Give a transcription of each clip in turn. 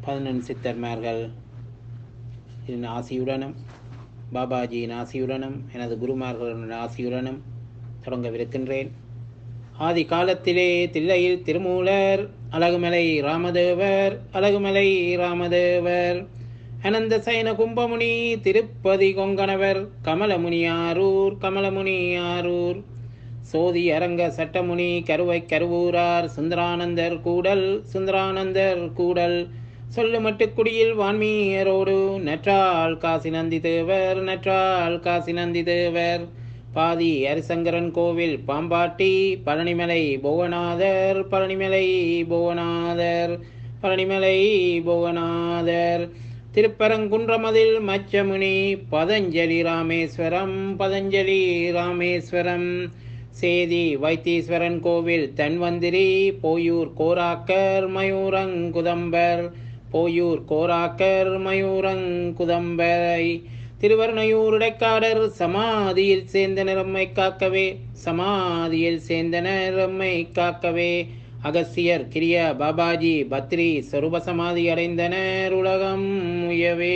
பதினெண் சித்தர்மார்கள் இன் ஆசியுடனும் பாபாஜியின் ஆசியுடனும் எனது குருமார்களின் ஆசியுடனும் தொடங்கவிருக்கின்றேன் ஆதி காலத்திலே தில்லையில் திருமூலர் அழகுமலை ராமதேவர் அழகுமலை ராமதேவர் அனந்த சயன கும்பமுனி திருப்பதி கொங்கணவர் கமலமுனியாரூர் கமலமுனியாரூர் சோதி அரங்க சட்டமுனி கருவை கருவூரார் சுந்தரானந்தர் கூடல் சுந்தரானந்தர் கூடல் சொல்லுமட்டுக்குடியில் வான்மீயரோடு நற்றாள் காசி நந்தி தேவர் நற்றாள் காசி நந்தி தேவர் பாதி ஹரிசங்கரன் கோவில் பாம்பாட்டி பழனிமலை புவனாதர் பழனிமலை புவனாதர் பழனிமலை புவனாதர் திருப்பரங்குன்றமதில் மச்சமுனி பதஞ்சலி ராமேஸ்வரம் பதஞ்சலி ராமேஸ்வரம் சேதி வைத்தீஸ்வரன் கோவில் தன்வந்திரி போயூர் கோராக்கர் மயூரங்குதம்பர் போயூர் கோராக்கர் மயூரங்குதம்பரை திருவர்ணையூர் இடைக்காடர் சமாதியில் சேர்ந்தனர் எம்மை காக்கவே சமாதியில் சேர்ந்தனர் எம்மை காக்கவே அகசியர் கிரிய பாபாஜி பத்ரி சொரூப சமாதி அடைந்தனர் உலகம் உயவே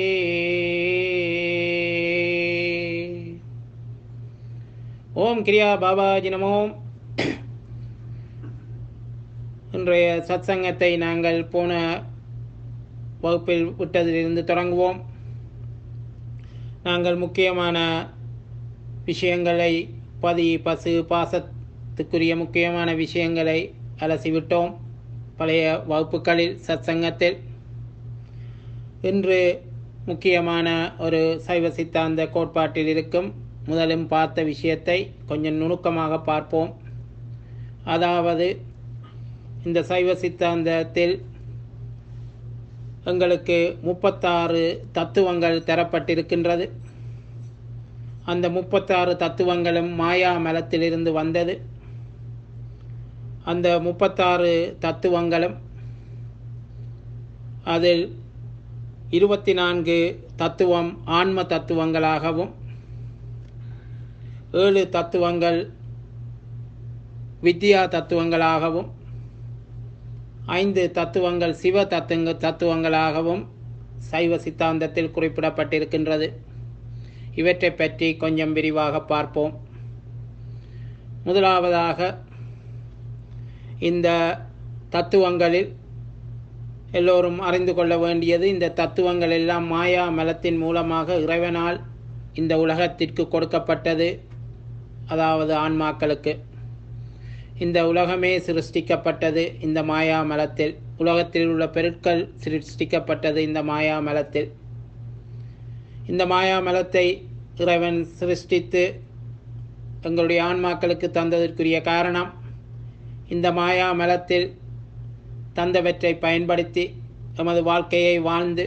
ஓம் கிரியா பாபாஜி நமோ இன்றைய சத்சங்கத்தை நாங்கள் போன வகுப்பில் விட்டதிலிருந்து தொடங்குவோம் நாங்கள் முக்கியமான விஷயங்களை பதி பசு பாசத்துக்குரிய முக்கியமான விஷயங்களை அலசிவிட்டோம் பழைய வகுப்புகளில் சத்சங்கத்தில் இன்று முக்கியமான ஒரு சைவ சித்தாந்த கோட்பாட்டில் இருக்கும் முதலும் பார்த்த விஷயத்தை கொஞ்சம் நுணுக்கமாக பார்ப்போம் அதாவது இந்த சைவ சித்தாந்தத்தில் எங்களுக்கு முப்பத்தாறு தத்துவங்கள் தரப்பட்டிருக்கின்றது அந்த முப்பத்தாறு தத்துவங்களும் மாயா மலத்திலிருந்து வந்தது அந்த முப்பத்தாறு தத்துவங்களும் அதில் இருபத்தி நான்கு தத்துவம் ஆன்ம தத்துவங்களாகவும் ஏழு தத்துவங்கள் வித்யா தத்துவங்களாகவும் ஐந்து தத்துவங்கள் சிவ தத்துவங்க தத்துவங்களாகவும் சைவ சித்தாந்தத்தில் குறிப்பிடப்பட்டிருக்கின்றது இவற்றை பற்றி கொஞ்சம் விரிவாக பார்ப்போம் முதலாவதாக இந்த தத்துவங்களில் எல்லோரும் அறிந்து கொள்ள வேண்டியது இந்த தத்துவங்கள் எல்லாம் மாயா மலத்தின் மூலமாக இறைவனால் இந்த உலகத்திற்கு கொடுக்கப்பட்டது அதாவது ஆன்மாக்களுக்கு இந்த உலகமே சிருஷ்டிக்கப்பட்டது இந்த மாயா மலத்தில் உலகத்தில் உள்ள பொருட்கள் சிருஷ்டிக்கப்பட்டது இந்த மாயா மலத்தில் இந்த மாயா மலத்தை இறைவன் சிருஷ்டித்து எங்களுடைய ஆன்மாக்களுக்கு தந்ததற்குரிய காரணம் இந்த மாயா மலத்தில் தந்தவற்றை பயன்படுத்தி எமது வாழ்க்கையை வாழ்ந்து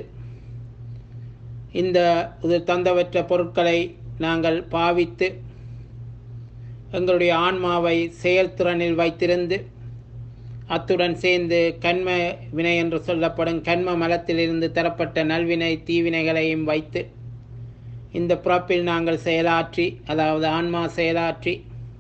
இந்த இது தந்தவற்ற பொருட்களை நாங்கள் பாவித்து எங்களுடைய ஆன்மாவை செயல்திறனில் வைத்திருந்து அத்துடன் சேர்ந்து கண்ம வினை என்று சொல்லப்படும் கண்ம மலத்திலிருந்து தரப்பட்ட நல்வினை தீவினைகளையும் வைத்து இந்த பிறப்பில் நாங்கள் செயலாற்றி அதாவது ஆன்மா செயலாற்றி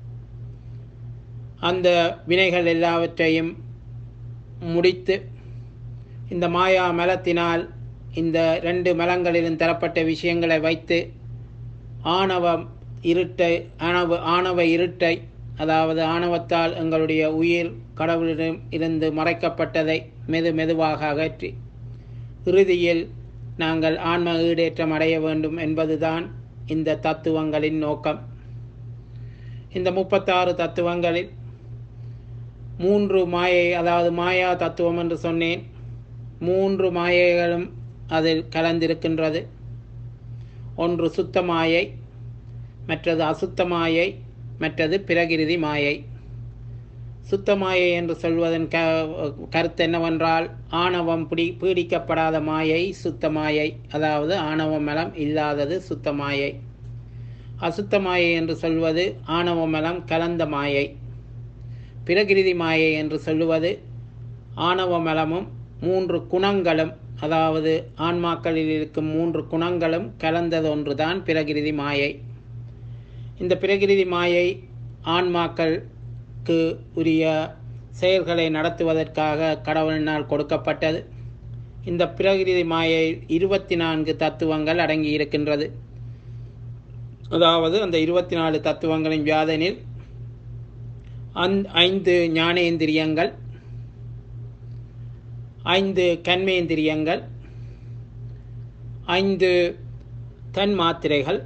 அந்த வினைகள் எல்லாவற்றையும் முடித்து இந்த மாயா மலத்தினால் இந்த ரெண்டு மலங்களிலும் தரப்பட்ட விஷயங்களை வைத்து ஆணவம் இருட்டை ஆணவ ஆணவ இருட்டை அதாவது ஆணவத்தால் எங்களுடைய உயிர் கடவுளிடம் இருந்து மறைக்கப்பட்டதை மெது மெதுவாக அகற்றி இறுதியில் நாங்கள் ஆன்ம ஈடேற்றம் அடைய வேண்டும் என்பதுதான் இந்த தத்துவங்களின் நோக்கம் இந்த முப்பத்தாறு தத்துவங்களில் மூன்று மாயை அதாவது மாயா தத்துவம் என்று சொன்னேன் மூன்று மாயைகளும் அதில் கலந்திருக்கின்றது ஒன்று சுத்த மாயை மற்றது அசுத்த மாயை மற்றது பிரகிருதி மாயை சுத்த மாயை என்று சொல்வதன் க கருத்து என்னவென்றால் ஆணவம் பிடி பீடிக்கப்படாத மாயை சுத்த மாயை அதாவது ஆணவ மலம் இல்லாதது சுத்த மாயை அசுத்த மாயை என்று சொல்வது ஆணவ மலம் கலந்த மாயை பிரகிருதி மாயை என்று சொல்லுவது ஆணவ மலமும் மூன்று குணங்களும் அதாவது ஆன்மாக்களில் இருக்கும் மூன்று குணங்களும் கலந்தது ஒன்றுதான் பிரகிருதி மாயை இந்த பிரகிருதி மாயை ஆன்மாக்களுக்கு உரிய செயல்களை நடத்துவதற்காக கடவுளினால் கொடுக்கப்பட்டது இந்த பிரகிருதி மாயை இருபத்தி நான்கு தத்துவங்கள் அடங்கி இருக்கின்றது அதாவது அந்த இருபத்தி நாலு தத்துவங்களின் வியாதனில் அந் ஐந்து ஞானேந்திரியங்கள் ஐந்து கண்மேந்திரியங்கள் ஐந்து தன் மாத்திரைகள்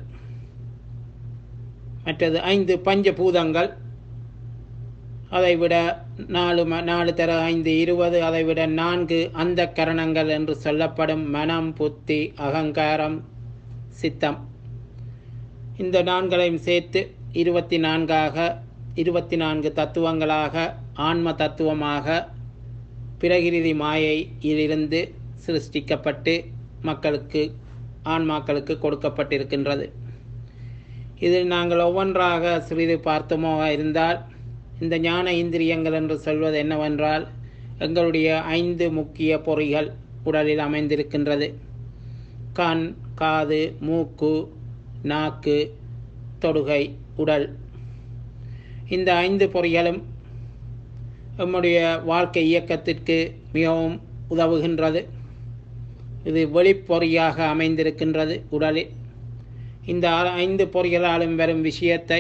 மற்றது ஐந்து பஞ்சபூதங்கள் அதைவிட நாலு ம நாலு தர ஐந்து இருபது அதைவிட நான்கு அந்த கரணங்கள் என்று சொல்லப்படும் மனம் புத்தி அகங்காரம் சித்தம் இந்த நான்களையும் சேர்த்து இருபத்தி நான்காக இருபத்தி நான்கு தத்துவங்களாக ஆன்ம தத்துவமாக பிரகிருதி மாயையிலிருந்து சிருஷ்டிக்கப்பட்டு மக்களுக்கு ஆன்மாக்களுக்கு கொடுக்கப்பட்டிருக்கின்றது இதில் நாங்கள் ஒவ்வொன்றாக சிறிது பார்த்தோமோ இருந்தால் இந்த ஞான இந்திரியங்கள் என்று சொல்வது என்னவென்றால் எங்களுடைய ஐந்து முக்கிய பொறிகள் உடலில் அமைந்திருக்கின்றது கண் காது மூக்கு நாக்கு தொடுகை உடல் இந்த ஐந்து பொறிகளும் நம்முடைய வாழ்க்கை இயக்கத்திற்கு மிகவும் உதவுகின்றது இது வெளிப்பொறியாக அமைந்திருக்கின்றது உடலில் இந்த ஐந்து பொறிகளாலும் வரும் விஷயத்தை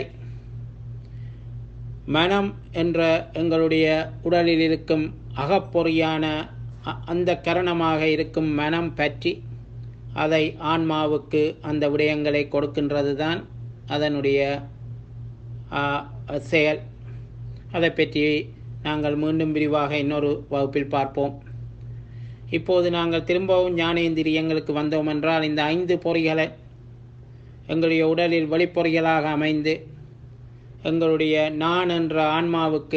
மனம் என்ற எங்களுடைய உடலில் இருக்கும் அகப்பொறியான அந்த கரணமாக இருக்கும் மனம் பற்றி அதை ஆன்மாவுக்கு அந்த விடயங்களை கொடுக்கின்றது தான் அதனுடைய செயல் அதை பற்றி நாங்கள் மீண்டும் விரிவாக இன்னொரு வகுப்பில் பார்ப்போம் இப்போது நாங்கள் திரும்பவும் ஞானேந்திரியங்களுக்கு வந்தோம் என்றால் இந்த ஐந்து பொறிகளை எங்களுடைய உடலில் வெளிப்பொறிகளாக அமைந்து எங்களுடைய நான் என்ற ஆன்மாவுக்கு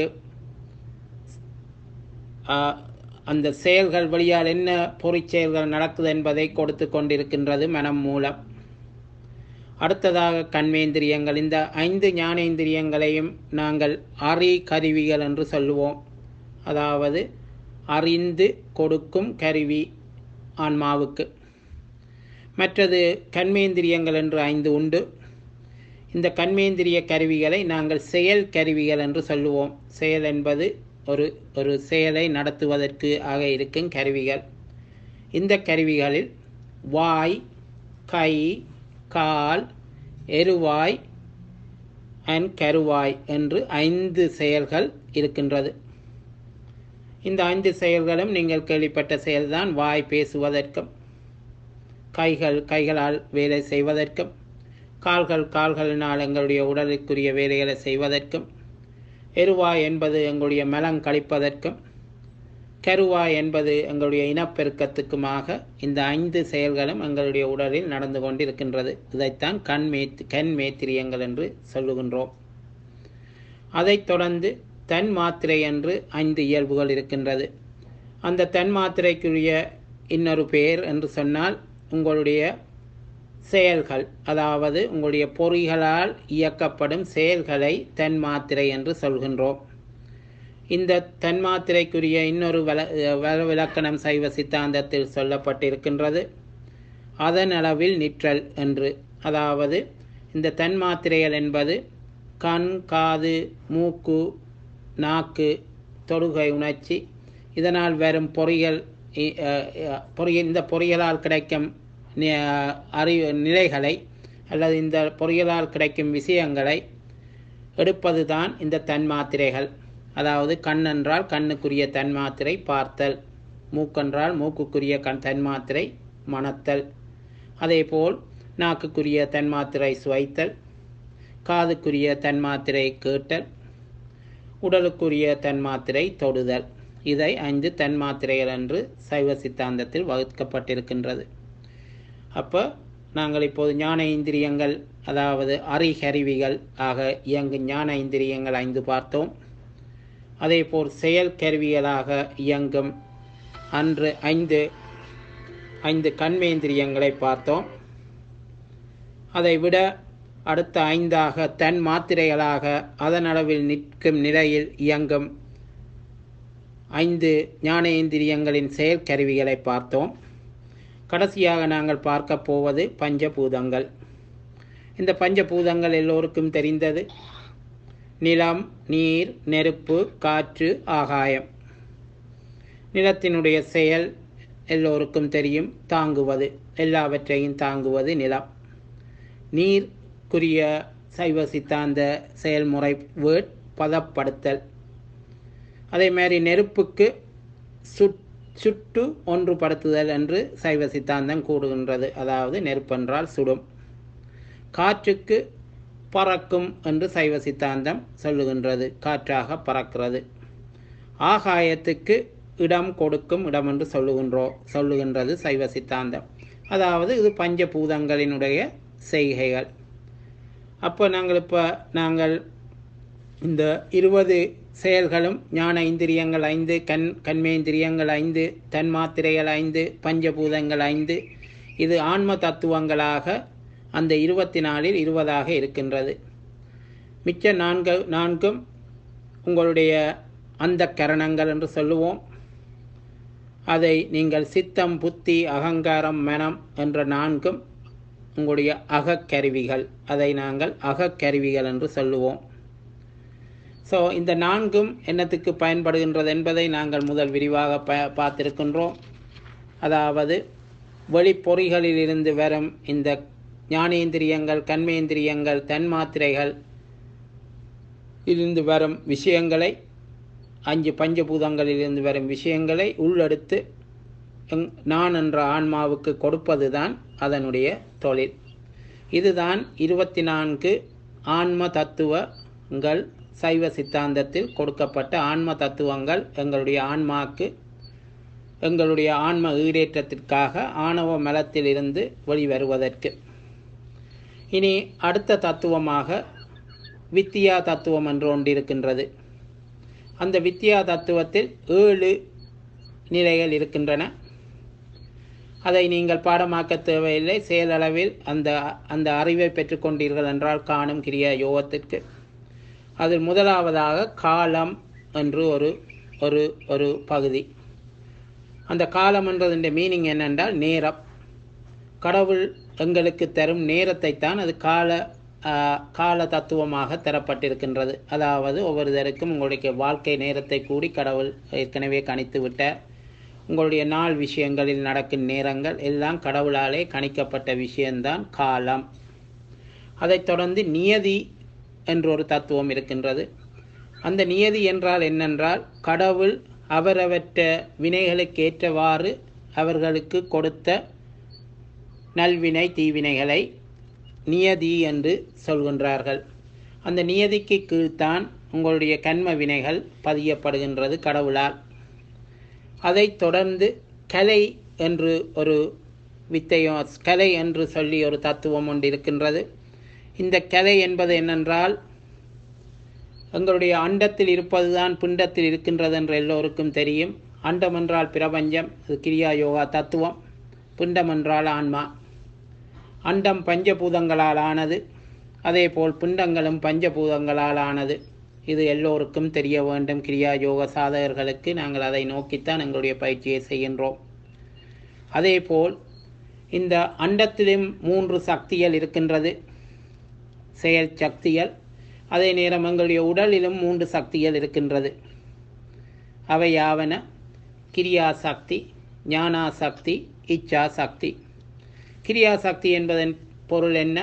அந்த செயல்கள் வழியால் என்ன பொறிச் செயல்கள் நடக்குது என்பதை கொடுத்து கொண்டிருக்கின்றது மனம் மூலம் அடுத்ததாக கண்மேந்திரியங்கள் இந்த ஐந்து ஞானேந்திரியங்களையும் நாங்கள் அறி கருவிகள் என்று சொல்லுவோம் அதாவது அறிந்து கொடுக்கும் கருவி ஆன்மாவுக்கு மற்றது கண்மேந்திரியங்கள் என்று ஐந்து உண்டு இந்த கண்மேந்திரிய கருவிகளை நாங்கள் செயல் கருவிகள் என்று சொல்லுவோம் செயல் என்பது ஒரு ஒரு செயலை நடத்துவதற்கு ஆக இருக்கும் கருவிகள் இந்த கருவிகளில் வாய் கை கால் எருவாய் அண்ட் கருவாய் என்று ஐந்து செயல்கள் இருக்கின்றது இந்த ஐந்து செயல்களும் நீங்கள் கேள்விப்பட்ட செயல்தான் வாய் பேசுவதற்கும் கைகள் கைகளால் வேலை செய்வதற்கும் கால்கள் கால்களினால் எங்களுடைய உடலுக்குரிய வேலைகளை செய்வதற்கும் எருவாய் என்பது எங்களுடைய மலம் கழிப்பதற்கும் கருவாய் என்பது எங்களுடைய இனப்பெருக்கத்துக்குமாக இந்த ஐந்து செயல்களும் எங்களுடைய உடலில் நடந்து கொண்டிருக்கின்றது இதைத்தான் கண் மேத் கண் மேத்திரியங்கள் என்று சொல்லுகின்றோம் அதைத் தொடர்ந்து தன் மாத்திரை என்று ஐந்து இயல்புகள் இருக்கின்றது அந்த தன் மாத்திரைக்குரிய இன்னொரு பெயர் என்று சொன்னால் உங்களுடைய செயல்கள் அதாவது உங்களுடைய பொறிகளால் இயக்கப்படும் செயல்களை தன் மாத்திரை என்று சொல்கின்றோம் இந்த தன்மாத்திரைக்குரிய இன்னொரு வல விளக்கணம் சைவ சித்தாந்தத்தில் சொல்லப்பட்டிருக்கின்றது அதன் அளவில் நிற்றல் என்று அதாவது இந்த தன்மாத்திரைகள் என்பது கண் காது மூக்கு நாக்கு தொடுகை உணர்ச்சி இதனால் வரும் பொறிகள் பொறிய இந்த பொறிகளால் கிடைக்கும் அறிவு நிலைகளை அல்லது இந்த பொறிகளால் கிடைக்கும் விஷயங்களை எடுப்பதுதான் இந்த தன்மாத்திரைகள் அதாவது கண் என்றால் கண்ணுக்குரிய தன்மாத்திரை பார்த்தல் மூக்கென்றால் மூக்குக்குரிய கண் தன்மாத்திரை மணத்தல் அதேபோல் நாக்குக்குரிய தன்மாத்திரை சுவைத்தல் காதுக்குரிய தன்மாத்திரை கேட்டல் உடலுக்குரிய தன்மாத்திரை தொடுதல் இதை ஐந்து தன்மாத்திரைகள் என்று சைவ சித்தாந்தத்தில் வகுக்கப்பட்டிருக்கின்றது அப்போ நாங்கள் இப்போது ஞான இந்திரியங்கள் அதாவது அறிகருவிகள் ஆக இயங்கும் ஞான இந்திரியங்கள் ஐந்து பார்த்தோம் அதேபோல் செயல் கருவிகளாக இயங்கும் அன்று ஐந்து ஐந்து கண்மேந்திரியங்களை பார்த்தோம் அதை விட அடுத்த ஐந்தாக தன் மாத்திரைகளாக அதன் அளவில் நிற்கும் நிலையில் இயங்கும் ஐந்து ஞானேந்திரியங்களின் செயற்கருவிகளை பார்த்தோம் கடைசியாக நாங்கள் பார்க்க போவது பஞ்சபூதங்கள் இந்த பஞ்சபூதங்கள் எல்லோருக்கும் தெரிந்தது நிலம் நீர் நெருப்பு காற்று ஆகாயம் நிலத்தினுடைய செயல் எல்லோருக்கும் தெரியும் தாங்குவது எல்லாவற்றையும் தாங்குவது நிலம் நீர்க்குரிய சைவ சித்தாந்த செயல்முறை வேர்ட் பதப்படுத்தல் அதே மாதிரி நெருப்புக்கு சுட் சுட்டு ஒன்றுபடுத்துதல் என்று சைவ சித்தாந்தம் கூறுகின்றது அதாவது நெருப்பென்றால் சுடும் காற்றுக்கு பறக்கும் என்று சைவ சித்தாந்தம் சொல்லுகின்றது காற்றாக பறக்கிறது ஆகாயத்துக்கு இடம் கொடுக்கும் இடம் என்று சொல்லுகின்றோம் சொல்லுகின்றது சைவ சித்தாந்தம் அதாவது இது பஞ்சபூதங்களினுடைய செய்கைகள் அப்போ நாங்கள் இப்போ நாங்கள் இந்த இருபது செயல்களும் ஞான இந்திரியங்கள் ஐந்து கண் கண்மேந்திரியங்கள் ஐந்து தன்மாத்திரைகள் ஐந்து பஞ்சபூதங்கள் ஐந்து இது ஆன்ம தத்துவங்களாக அந்த இருபத்தி நாலில் இருபதாக இருக்கின்றது மிச்ச நான்கு நான்கும் உங்களுடைய அந்த கரணங்கள் என்று சொல்லுவோம் அதை நீங்கள் சித்தம் புத்தி அகங்காரம் மனம் என்ற நான்கும் உங்களுடைய அகக்கருவிகள் அதை நாங்கள் அகக்கருவிகள் என்று சொல்லுவோம் ஸோ இந்த நான்கும் என்னத்துக்கு பயன்படுகின்றது என்பதை நாங்கள் முதல் விரிவாக ப பார்த்திருக்கின்றோம் அதாவது வெளிப்பொறிகளிலிருந்து வரும் இந்த ஞானேந்திரியங்கள் கண்மேந்திரியங்கள் தன்மாத்திரைகள் இருந்து வரும் விஷயங்களை அஞ்சு பஞ்சபூதங்களிலிருந்து வரும் விஷயங்களை உள்ளெடுத்து நான் என்ற ஆன்மாவுக்கு கொடுப்பது தான் அதனுடைய தொழில் இதுதான் இருபத்தி நான்கு ஆன்ம தத்துவங்கள் சைவ சித்தாந்தத்தில் கொடுக்கப்பட்ட ஆன்ம தத்துவங்கள் எங்களுடைய ஆன்மாக்கு எங்களுடைய ஆன்ம ஈடேற்றத்திற்காக ஆணவ மலத்திலிருந்து வெளிவருவதற்கு இனி அடுத்த தத்துவமாக வித்தியா தத்துவம் என்று ஒன்று இருக்கின்றது அந்த வித்தியா தத்துவத்தில் ஏழு நிலைகள் இருக்கின்றன அதை நீங்கள் பாடமாக்க தேவையில்லை செயலளவில் அந்த அந்த அறிவை பெற்றுக்கொண்டீர்கள் என்றால் காணும் கிரியா யோகத்திற்கு அதில் முதலாவதாக காலம் என்று ஒரு ஒரு ஒரு பகுதி அந்த காலம் என்றதின் மீனிங் என்னென்றால் நேரம் கடவுள் எங்களுக்கு தரும் நேரத்தை தான் அது கால கால தத்துவமாக தரப்பட்டிருக்கின்றது அதாவது ஒவ்வொருத்தருக்கும் உங்களுடைய வாழ்க்கை நேரத்தை கூடி கடவுள் ஏற்கனவே கணித்து விட்டார் உங்களுடைய நாள் விஷயங்களில் நடக்கும் நேரங்கள் எல்லாம் கடவுளாலே கணிக்கப்பட்ட விஷயம்தான் காலம் அதைத் தொடர்ந்து நியதி என்ற ஒரு தத்துவம் இருக்கின்றது அந்த நியதி என்றால் என்னென்றால் கடவுள் அவரவற்ற வினைகளுக்கு ஏற்றவாறு அவர்களுக்கு கொடுத்த நல்வினை தீவினைகளை நியதி என்று சொல்கின்றார்கள் அந்த நியதிக்கு கீழ்த்தான் உங்களுடைய கண்ம வினைகள் பதியப்படுகின்றது கடவுளால் அதைத் தொடர்ந்து கலை என்று ஒரு வித்தையும் கலை என்று சொல்லி ஒரு தத்துவம் ஒன்று இருக்கின்றது இந்த கலை என்பது என்னென்றால் எங்களுடைய அண்டத்தில் இருப்பதுதான் பிண்டத்தில் இருக்கின்றது என்று எல்லோருக்கும் தெரியும் அண்டம் என்றால் பிரபஞ்சம் அது கிரியா யோகா தத்துவம் பிண்டம் என்றால் ஆன்மா அண்டம் பஞ்சபூதங்களால் ஆனது அதேபோல் பிண்டங்களும் பஞ்சபூதங்களால் ஆனது இது எல்லோருக்கும் தெரிய வேண்டும் கிரியா யோக சாதகர்களுக்கு நாங்கள் அதை நோக்கித்தான் எங்களுடைய பயிற்சியை செய்கின்றோம் அதேபோல் இந்த அண்டத்திலும் மூன்று சக்திகள் இருக்கின்றது செயல் சக்திகள் அதே நேரம் எங்களுடைய உடலிலும் மூன்று சக்திகள் இருக்கின்றது அவை யாவன கிரியா சக்தி ஞானா சக்தி இச்சா சக்தி கிரியா சக்தி என்பதன் பொருள் என்ன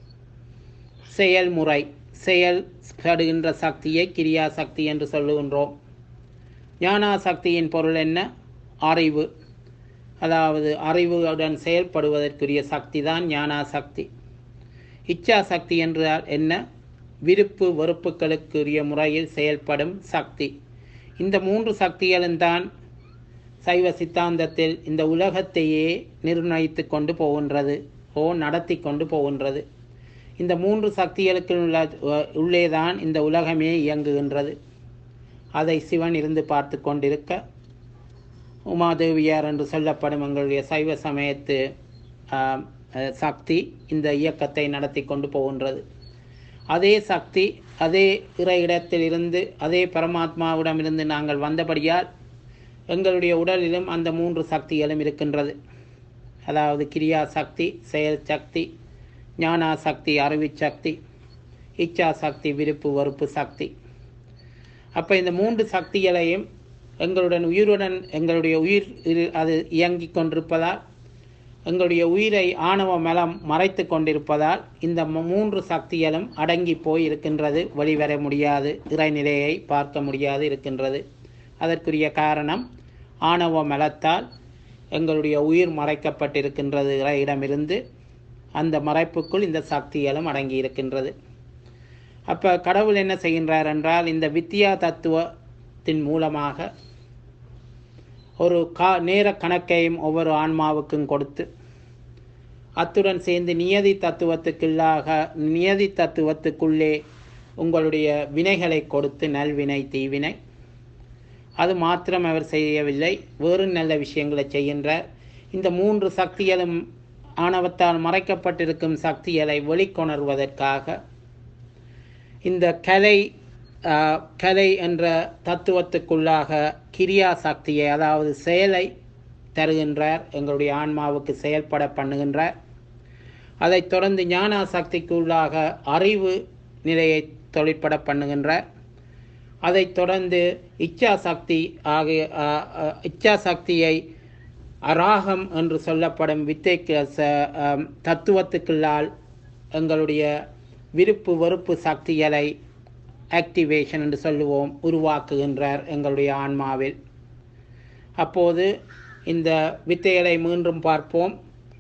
செயல்முறை செயல் படுகின்ற சக்தியை கிரியா சக்தி என்று சொல்லுகின்றோம் ஞானா சக்தியின் பொருள் என்ன அறிவு அதாவது அறிவுடன் செயல்படுவதற்குரிய சக்தி தான் ஞானா சக்தி இச்சா சக்தி என்றால் என்ன விருப்பு வெறுப்புகளுக்குரிய முறையில் செயல்படும் சக்தி இந்த மூன்று சக்திகளும் தான் சைவ சித்தாந்தத்தில் இந்த உலகத்தையே நிர்ணயித்து கொண்டு போகின்றது ஓ நடத்தி கொண்டு போகின்றது இந்த மூன்று சக்திகளுக்கு உள்ள உள்ளேதான் இந்த உலகமே இயங்குகின்றது அதை சிவன் இருந்து பார்த்து கொண்டிருக்க உமாதேவியார் என்று சொல்லப்படும் எங்களுடைய சைவ சமயத்து சக்தி இந்த இயக்கத்தை நடத்தி கொண்டு போகின்றது அதே சக்தி அதே இற இடத்திலிருந்து அதே பரமாத்மாவிடமிருந்து நாங்கள் வந்தபடியால் எங்களுடைய உடலிலும் அந்த மூன்று சக்திகளும் இருக்கின்றது அதாவது கிரியா சக்தி செயல் சக்தி ஞானா சக்தி அறிவு சக்தி இச்சா சக்தி விருப்பு வெறுப்பு சக்தி அப்போ இந்த மூன்று சக்திகளையும் எங்களுடன் உயிருடன் எங்களுடைய உயிர் இரு- அது இயங்கிக் கொண்டிருப்பதால் எங்களுடைய உயிரை ஆணவ மலம் மறைத்து கொண்டிருப்பதால் இந்த ம- மூன்று சக்திகளும் அடங்கி போய் இருக்கின்றது வெளிவர முடியாது இறைநிலையை பார்க்க முடியாது இருக்கின்றது அதற்குரிய காரணம் ஆணவ மலத்தால் எங்களுடைய உயிர் மறைக்கப்பட்டிருக்கின்றது இறையிடமிருந்து அந்த மறைப்புக்குள் இந்த சக்திகளும் அடங்கி இருக்கின்றது அப்போ கடவுள் என்ன செய்கின்றார் என்றால் இந்த வித்தியா தத்துவத்தின் மூலமாக ஒரு கா நேர கணக்கையும் ஒவ்வொரு ஆன்மாவுக்கும் கொடுத்து அத்துடன் சேர்ந்து நியதி தத்துவத்துக்குள்ளாக நியதி தத்துவத்துக்குள்ளே உங்களுடைய வினைகளை கொடுத்து நல்வினை தீவினை அது மாத்திரம் அவர் செய்யவில்லை வேறு நல்ல விஷயங்களை செய்கின்றார் இந்த மூன்று சக்திகளும் ஆணவத்தால் மறைக்கப்பட்டிருக்கும் சக்திகளை வெளிக்கொணர்வதற்காக இந்த கலை ஆஹ், கலை என்ற தத்துவத்துக்குள்ளாக கிரியா சக்தியை அதாவது செயலை தருகின்றார் எங்களுடைய ஆன்மாவுக்கு செயல்பட பண்ணுகின்றார் அதைத் தொடர்ந்து ஞான சக்திக்குள்ளாக அறிவு நிலையை தொழிற்பட பண்ணுகின்றார் அதைத் தொடர்ந்து இச்சா சக்தி ஆகிய ஆஹ், ஆஹ், இச்சா சக்தியை அராகம் என்று சொல்லப்படும் வித்தைக்கு ச- ஆம், தத்துவத்துக்குள்ளால் எங்களுடைய விருப்பு வெறுப்பு சக்திகளை ஆக்டிவேஷன் என்று சொல்லுவோம் உருவாக்குகின்றார் எங்களுடைய ஆன்மாவில் அப்போது இந்த வித்தைகளை மீண்டும் பார்ப்போம்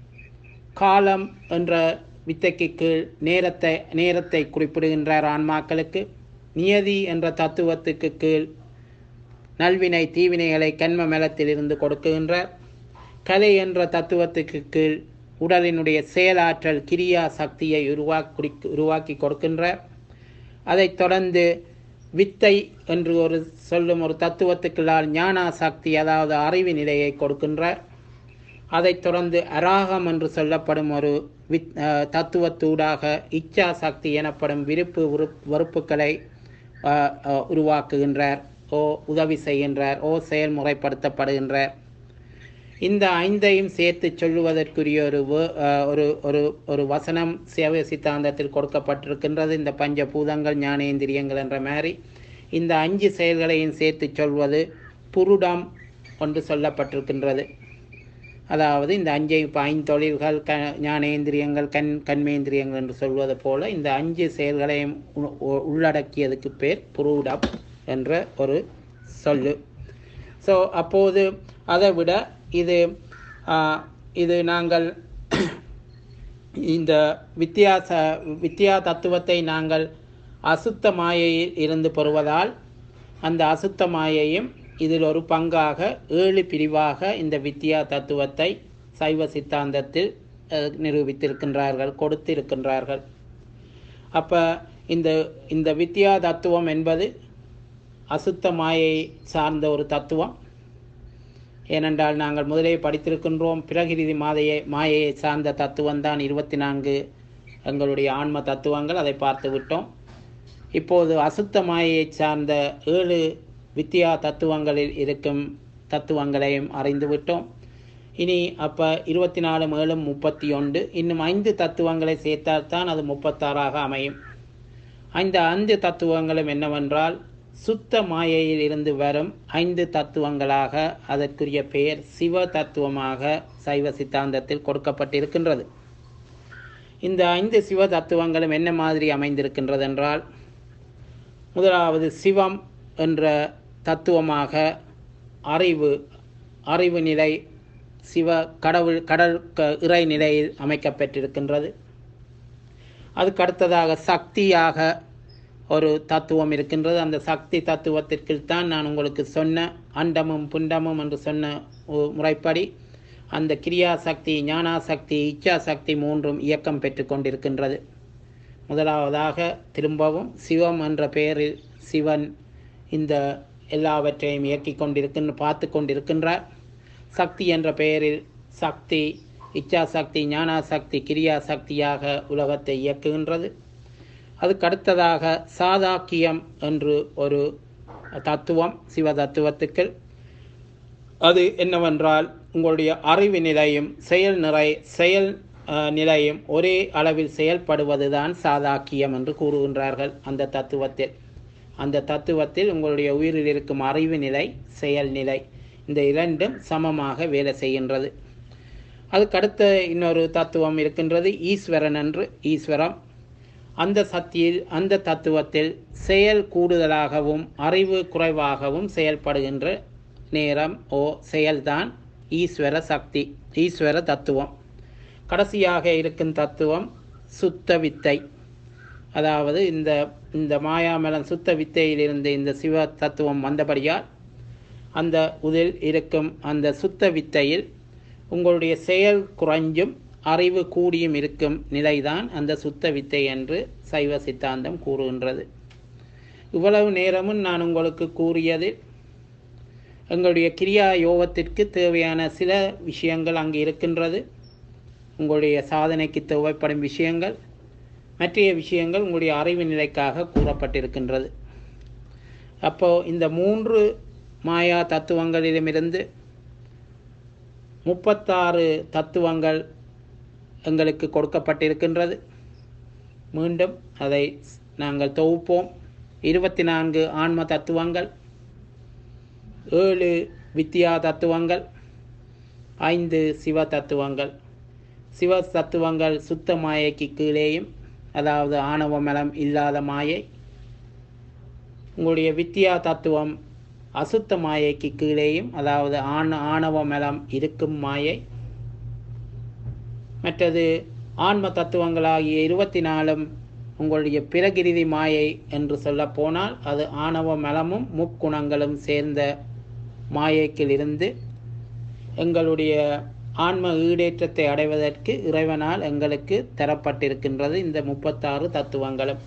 காலம் என்ற வித்தைக்கு கீழ் நேரத்தை நேரத்தை குறிப்பிடுகின்றார் ஆன்மாக்களுக்கு நியதி என்ற தத்துவத்துக்கு கீழ் நல்வினை தீவினைகளை கண்ம மலத்திலிருந்து கொடுக்குகின்றார் கலை என்ற தத்துவத்துக்கு கீழ் உடலினுடைய செயலாற்றல் கிரியா சக்தியை உருவாக்கி உருவாக்கி கொடுக்கின்றார் அதைத் தொடர்ந்து வித்தை என்று ஒரு சொல்லும் ஒரு தத்துவத்துக்குள்ளால் ஞான சக்தி அதாவது அறிவு நிலையை கொடுக்கின்றார் அதைத் தொடர்ந்து அராகம் என்று சொல்லப்படும் ஒரு வித் அஹ், தத்துவத்தூடாக இச்சா சக்தி எனப்படும் விருப்பு விருப்- வெறுப்புகளை அஹ், அஹ், உருவாக்குகின்றார் ஓ உதவி செய்கின்றார் ஓ செயல்முறைப்படுத்தப்படுகின்றார் இந்த ஐந்தையும் சேர்த்து சொல்லுவதற்குரிய ஒரு வே- அஹ், ஒரு ஒரு ஒரு வசனம் சேவை சித்தாந்தத்தில் கொடுக்கப்பட்டிருக்கின்றது இந்த பஞ்ச பூதங்கள் ஞானேந்திரியங்கள் என்ற மாதிரி இந்த அஞ்சு செயல்களையும் சேர்த்து சொல்வது புருடம் என்று சொல்லப்பட்டிருக்கின்றது அதாவது இந்த அஞ்சை இப்போ ஐந்தொழில்கள் க ஞானேந்திரியங்கள் கண் கண்மேந்திரியங்கள் என்று சொல்வது போல இந்த அஞ்சு செயல்களையும் உ- உ- உள்ளடக்கியதுக்கு பேர் புரூடம் என்ற ஒரு சொல்லு ஸோ அப்போது அதை விட இது ஆ, இது நாங்கள் இந்த வித்தியாச வித்தியா தத்துவத்தை நாங்கள் அசுத்த மாயையில் இருந்து பெறுவதால் அந்த அசுத்த மாயையும் இதில் ஒரு பங்காக ஏழு பிரிவாக இந்த வித்தியா தத்துவத்தை சைவ சித்தாந்தத்தில் அஹ், நிரூபித்திருக்கின்றார்கள் கொடுத்திருக்கின்றார்கள் அப்போ இந்த இந்த வித்தியா தத்துவம் என்பது அசுத்த மாயை சார்ந்த ஒரு தத்துவம் ஏனென்றால் நாங்கள் முதலே படித்திருக்கின்றோம் பிரகிருதி மாதையை மாயையை சார்ந்த தத்துவம் தான் இருபத்தி நான்கு எங்களுடைய ஆன்ம தத்துவங்கள் அதை பார்த்து விட்டோம் இப்போது அசுத்த மாயையை சார்ந்த ஏழு வித்தியா தத்துவங்களில் இருக்கும் தத்துவங்களையும் அறிந்து விட்டோம் இனி அப்போ இருபத்தி நாலு மேலும் முப்பத்தி ஒன்று இன்னும் ஐந்து தத்துவங்களை சேர்த்தால்தான் அது முப்பத்தாறாக அமையும் அந்த ஐந்து தத்துவங்களும் என்னவென்றால் சுத்த மாயையில் இருந்து வரும் ஐந்து தத்துவங்களாக அதற்குரிய பெயர் சிவ தத்துவமாக சைவ சித்தாந்தத்தில் கொடுக்கப்பட்டிருக்கின்றது இந்த ஐந்து சிவ தத்துவங்களும் என்ன மாதிரி அமைந்திருக்கின்றது என்றால் முதலாவது சிவம் என்ற தத்துவமாக அறிவு அறிவு நிலை சிவ கடவுள் கடல் க- இறை நிலையில் அமைக்கப்பட்டிருக்கின்றது அதுக்கு அடுத்ததாக சக்தியாக ஒரு தத்துவம் இருக்கின்றது அந்த சக்தி தத்துவத்திற்கு தான் நான் உங்களுக்கு சொன்ன அண்டமும் புண்டமும் என்று சொன்ன ஒ- முறைப்படி அந்த கிரியா சக்தி ஞானா சக்தி இச்சா சக்தி மூன்றும் இயக்கம் பெற்று கொண்டிருக்கின்றது முதலாவதாக திரும்பவும் சிவம் என்ற பெயரில் சிவன் இந்த எல்லாவற்றையும் இயக்கிக் கொண்டிருக்கின்ற பார்த்து கொண்டிருக்கின்றார் சக்தி என்ற பெயரில் சக்தி இச்சா சக்தி ஞானா சக்தி கிரியா சக்தியாக உலகத்தை இயக்குகின்றது அதுக்கு அடுத்ததாக சாதாக்கியம் என்று ஒரு தத்துவம் சிவ தத்துவத்துக்கு அது என்னவென்றால் உங்களுடைய அறிவு நிலையும் செயல் நிறை செயல் அஹ், நிலையும் ஒரே அளவில் செயல்படுவதுதான் சாதாக்கியம் என்று கூறுகின்றார்கள் அந்த தத்துவத்தில் அந்த தத்துவத்தில் உங்களுடைய உயிரில் இருக்கும் அறிவு நிலை செயல்நிலை இந்த இரண்டும் சமமாக வேலை செய்கின்றது அதுக்கடுத்த இன்னொரு தத்துவம் இருக்கின்றது ஈஸ்வரன் என்று ஈஸ்வரம் அந்த சக்தியில் அந்த தத்துவத்தில் செயல் கூடுதலாகவும் அறிவு குறைவாகவும் செயல்படுகின்ற நேரம் ஓ செயல்தான் ஈஸ்வர சக்தி ஈஸ்வர தத்துவம் கடைசியாக இருக்கும் தத்துவம் சுத்த வித்தை அதாவது இந்த இந்த மாயாமலம் சுத்த வித்தையிலிருந்து இந்த சிவ தத்துவம் வந்தபடியால் அந்த உதில் இருக்கும் அந்த சுத்த வித்தையில் உங்களுடைய செயல் குறைஞ்சும் அறிவு கூடியும் இருக்கும் நிலைதான் அந்த சுத்த வித்தை என்று சைவ சித்தாந்தம் கூறுகின்றது இவ்வளவு நேரமும் நான் உங்களுக்கு கூறியது எங்களுடைய கிரியா யோகத்திற்கு தேவையான சில விஷயங்கள் அங்கு இருக்கின்றது உங்களுடைய சாதனைக்கு தேவைப்படும் விஷயங்கள் மற்றைய விஷயங்கள் உங்களுடைய அறிவு நிலைக்காக கூறப்பட்டிருக்கின்றது அப்போ இந்த மூன்று மாயா தத்துவங்களிலுமிருந்து முப்பத்தாறு தத்துவங்கள் எங்களுக்கு கொடுக்கப்பட்டிருக்கின்றது மீண்டும் அதை நாங்கள் தொகுப்போம் இருபத்தி நான்கு ஆன்ம தத்துவங்கள் ஏழு வித்யா தத்துவங்கள் ஐந்து சிவ தத்துவங்கள் சிவ தத்துவங்கள் சுத்த மாயைக்கு கீழேயும் அதாவது ஆணவ மலம் இல்லாத மாயை உங்களுடைய வித்யா தத்துவம் அசுத்த மாயைக்கு கீழேயும் அதாவது ஆண் ஆணவ மலம் இருக்கும் மாயை மற்றது ஆன்ம தத்துவங்களாகிய இருபத்தி நாலும் உங்களுடைய பிரகிருதி மாயை என்று சொல்ல போனால் அது ஆணவ மலமும் முக்குணங்களும் சேர்ந்த மாயைக்கிலிருந்து எங்களுடைய ஆன்ம ஈடேற்றத்தை அடைவதற்கு இறைவனால் எங்களுக்கு தரப்பட்டிருக்கின்றது இந்த முப்பத்தாறு தத்துவங்களும்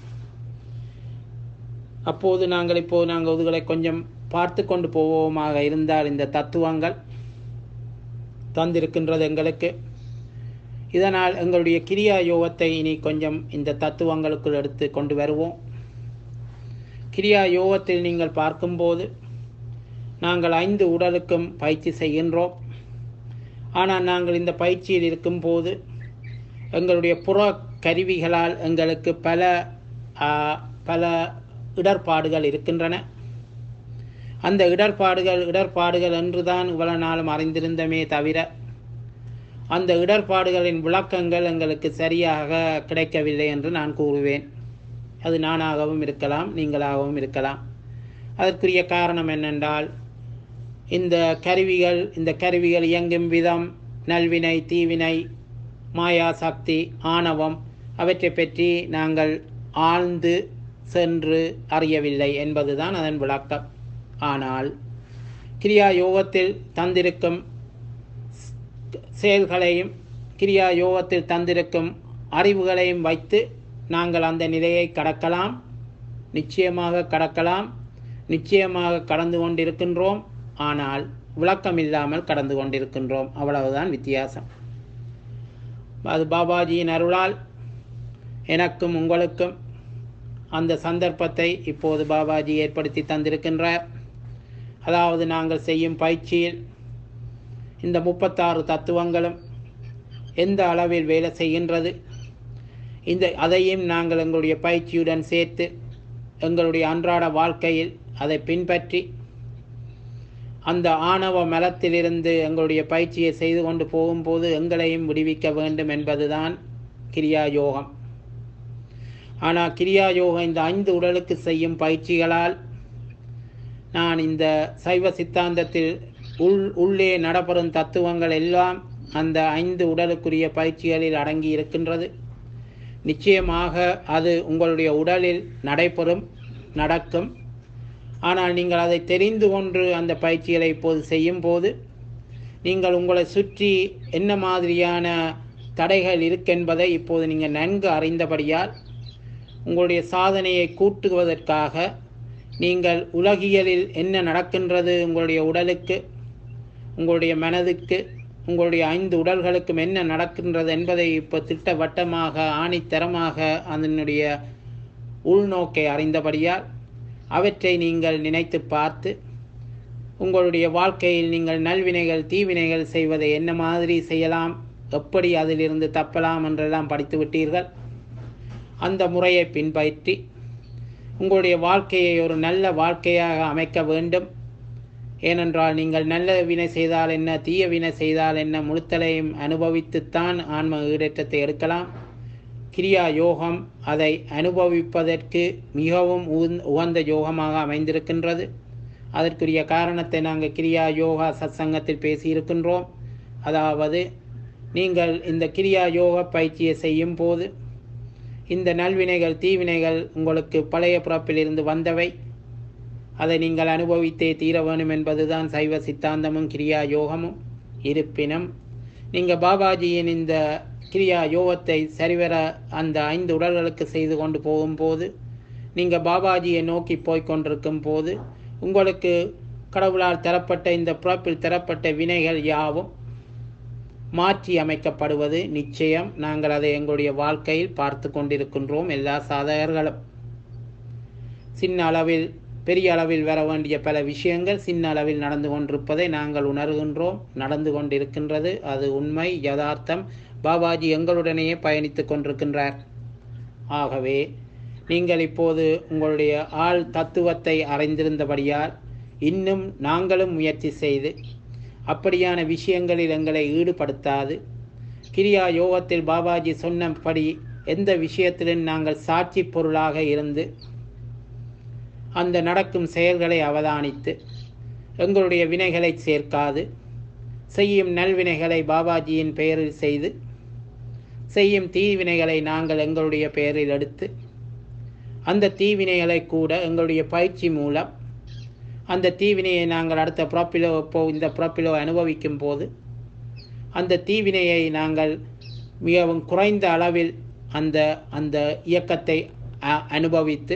அப்போது நாங்கள் இப்போது நாங்கள் இதுகளை கொஞ்சம் பார்த்து கொண்டு போவோமாக இருந்தால் இந்த தத்துவங்கள் தந்திருக்கின்றது எங்களுக்கு இதனால் எங்களுடைய கிரியா யோகத்தை இனி கொஞ்சம் இந்த தத்துவங்களுக்குள் எடுத்து கொண்டு வருவோம் கிரியா யோகத்தில் நீங்கள் பார்க்கும்போது நாங்கள் ஐந்து உடலுக்கும் பயிற்சி செய்கின்றோம் ஆனால் நாங்கள் இந்த பயிற்சியில் இருக்கும்போது எங்களுடைய புற கருவிகளால் எங்களுக்கு பல பல இடர்பாடுகள் இருக்கின்றன அந்த இடர்பாடுகள் இடர்பாடுகள் என்றுதான் இவ்வளவு நாளும் அறிந்திருந்தமே தவிர அந்த இடர்பாடுகளின் விளக்கங்கள் எங்களுக்கு சரியாக கிடைக்கவில்லை என்று நான் கூறுவேன் அது நானாகவும் இருக்கலாம் நீங்களாகவும் இருக்கலாம் அதற்குரிய காரணம் என்னென்றால் இந்த கருவிகள் இந்த கருவிகள் இயங்கும் விதம் நல்வினை தீவினை மாயா சக்தி ஆணவம் அவற்றை பற்றி நாங்கள் ஆழ்ந்து சென்று அறியவில்லை என்பதுதான் அதன் விளக்கம் ஆனால் கிரியா யோகத்தில் தந்திருக்கும் செயல்களையும் கிரியா யோகத்தில் தந்திருக்கும் அறிவுகளையும் வைத்து நாங்கள் அந்த நிலையை கடக்கலாம் நிச்சயமாக கடக்கலாம் நிச்சயமாக கடந்து கொண்டிருக்கின்றோம் ஆனால் விளக்கம் இல்லாமல் கடந்து கொண்டிருக்கின்றோம் அவ்வளவுதான் வித்தியாசம் அது பாபாஜியின் அருளால் எனக்கும் உங்களுக்கும் அந்த சந்தர்ப்பத்தை இப்போது பாபாஜி ஏற்படுத்தி தந்திருக்கின்றார் அதாவது நாங்கள் செய்யும் பயிற்சியில் இந்த முப்பத்தாறு தத்துவங்களும் எந்த அளவில் வேலை செய்கின்றது இந்த அதையும் நாங்கள் எங்களுடைய பயிற்சியுடன் சேர்த்து எங்களுடைய அன்றாட வாழ்க்கையில் அதை பின்பற்றி அந்த ஆணவ மலத்திலிருந்து எங்களுடைய பயிற்சியை செய்து கொண்டு போகும்போது எங்களையும் விடுவிக்க வேண்டும் என்பதுதான் கிரியா யோகம் ஆனால் கிரியா யோகம் இந்த ஐந்து உடலுக்கு செய்யும் பயிற்சிகளால் நான் இந்த சைவ சித்தாந்தத்தில் உள் உள்ளே நடப்பெறும் தத்துவங்கள் எல்லாம் அந்த ஐந்து உடலுக்குரிய பயிற்சிகளில் அடங்கி இருக்கின்றது நிச்சயமாக அது உங்களுடைய உடலில் நடைபெறும் நடக்கும் ஆனால் நீங்கள் அதை தெரிந்து கொண்டு அந்த பயிற்சிகளை இப்போது செய்யும் போது நீங்கள் உங்களை சுற்றி என்ன மாதிரியான தடைகள் இருக்கென்பதை இப்போது நீங்கள் நன்கு அறிந்தபடியால் உங்களுடைய சாதனையை கூட்டுவதற்காக நீங்கள் உலகியலில் என்ன நடக்கின்றது உங்களுடைய உடலுக்கு உங்களுடைய மனதுக்கு உங்களுடைய ஐந்து உடல்களுக்கும் என்ன நடக்கின்றது என்பதை இப்போ திட்டவட்டமாக ஆணித்தரமாக அதனுடைய உள்நோக்கை அறிந்தபடியால் அவற்றை நீங்கள் நினைத்து பார்த்து உங்களுடைய வாழ்க்கையில் நீங்கள் நல்வினைகள் தீவினைகள் செய்வதை என்ன மாதிரி செய்யலாம் எப்படி அதிலிருந்து தப்பலாம் என்றெல்லாம் படித்து விட்டீர்கள் அந்த முறையை பின்பற்றி உங்களுடைய வாழ்க்கையை ஒரு நல்ல வாழ்க்கையாக அமைக்க வேண்டும் ஏனென்றால் நீங்கள் நல்ல வினை செய்தால் என்ன தீய வினை செய்தால் என்ன முழுத்தலையும் அனுபவித்துத்தான் ஆன்ம ஈடேற்றத்தை எடுக்கலாம் கிரியா யோகம் அதை அனுபவிப்பதற்கு மிகவும் உகந்த- உகந்த யோகமாக அமைந்திருக்கின்றது அதற்குரிய காரணத்தை நாங்கள் கிரியா யோகா சத்சங்கத்தில் பேசியிருக்கின்றோம் அதாவது நீங்கள் இந்த கிரியா யோக பயிற்சியை செய்யும் போது இந்த நல்வினைகள் தீவினைகள் உங்களுக்கு பழைய பிறப்பிலிருந்து வந்தவை அதை நீங்கள் அனுபவித்தே தீர வேணும் என்பதுதான் சைவ சித்தாந்தமும் கிரியா யோகமும் இருப்பினும் நீங்கள் பாபாஜியின் இந்த கிரியா யோகத்தை சரிவர அந்த ஐந்து உடல்களுக்கு செய்து கொண்டு போகும்போது நீங்கள் பாபாஜியை நோக்கி போய்க் கொண்டிருக்கும் போது உங்களுக்கு கடவுளால் தரப்பட்ட இந்த பிறப்பில் தரப்பட்ட வினைகள் யாவும் மாற்றி அமைக்கப்படுவது நிச்சயம் நாங்கள் அதை எங்களுடைய வாழ்க்கையில் பார்த்து கொண்டிருக்கின்றோம் எல்லா சாதகர்களும் சின்ன அளவில் பெரிய அளவில் வர வேண்டிய பல விஷயங்கள் சின்ன அளவில் நடந்து கொண்டிருப்பதை நாங்கள் உணர்கின்றோம் நடந்து கொண்டிருக்கின்றது அது உண்மை யதார்த்தம் பாபாஜி எங்களுடனேயே பயணித்துக் கொண்டிருக்கின்றார் ஆகவே நீங்கள் இப்போது உங்களுடைய ஆள் தத்துவத்தை அறிந்திருந்தபடியால் இன்னும் நாங்களும் முயற்சி செய்து அப்படியான விஷயங்களில் எங்களை ஈடுபடுத்தாது கிரியா யோகத்தில் பாபாஜி சொன்னபடி எந்த விஷயத்திலும் நாங்கள் சாட்சி பொருளாக இருந்து அந்த நடக்கும் செயல்களை அவதானித்து எங்களுடைய வினைகளை சேர்க்காது செய்யும் நல்வினைகளை பாபாஜியின் பெயரில் செய்து செய்யும் தீவினைகளை நாங்கள் எங்களுடைய பெயரில் எடுத்து அந்த தீவினைகளை கூட எங்களுடைய பயிற்சி மூலம் அந்த தீவினையை நாங்கள் அடுத்த பிறப்பிலோ இப்போ இந்த பிறப்பிலோ அனுபவிக்கும் போது அந்த தீவினையை நாங்கள் மிகவும் குறைந்த அளவில் அந்த அந்த இயக்கத்தை அ- அனுபவித்து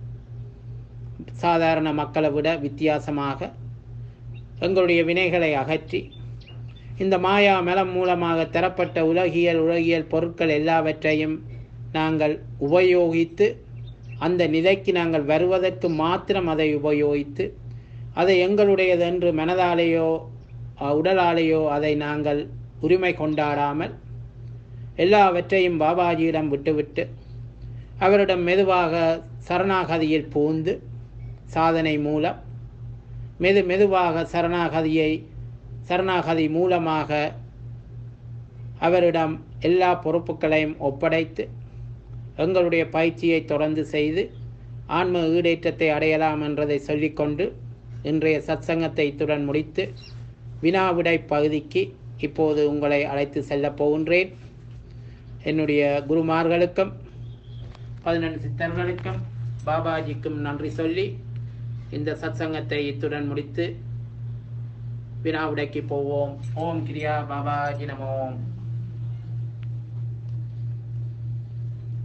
சாதாரண மக்களை விட வித்தியாசமாக எங்களுடைய வினைகளை அகற்றி இந்த மாயா மலம் மூலமாக தரப்பட்ட உலகியல் உலகியல் பொருட்கள் எல்லாவற்றையும் நாங்கள் உபயோகித்து அந்த நிலைக்கு நாங்கள் வருவதற்கு மாத்திரம் அதை உபயோகித்து அதை எங்களுடையது என்று மனதாலேயோ அஹ், உடலாலேயோ அதை நாங்கள் உரிமை கொண்டாடாமல் எல்லாவற்றையும் பாபாஜியிடம் விட்டுவிட்டு அவரிடம் மெதுவாக சரணாகதியில் பூந்து சாதனை மூலம் மெது மெதுவாக சரணாகதியை சரணாகதி மூலமாக அவரிடம் எல்லா பொறுப்புகளையும் ஒப்படைத்து எங்களுடைய பயிற்சியை தொடர்ந்து செய்து ஆன்ம ஈடேற்றத்தை அடையலாம் என்றதை சொல்லிக்கொண்டு இன்றைய சத்சங்கத்தை இத்துடன் முடித்து வினாவிடை பகுதிக்கு இப்போது உங்களை அழைத்து செல்லப் போகின்றேன் என்னுடைய குருமார்களுக்கும் பதினெண்டு சித்தர்களுக்கும் பாபாஜிக்கும் நன்றி சொல்லி இந்த சத்சங்கத்தை இத்துடன் முடித்து வினாவிடைக்கு போவோம் ஓம் கிரியா பாபாஜி நமோம்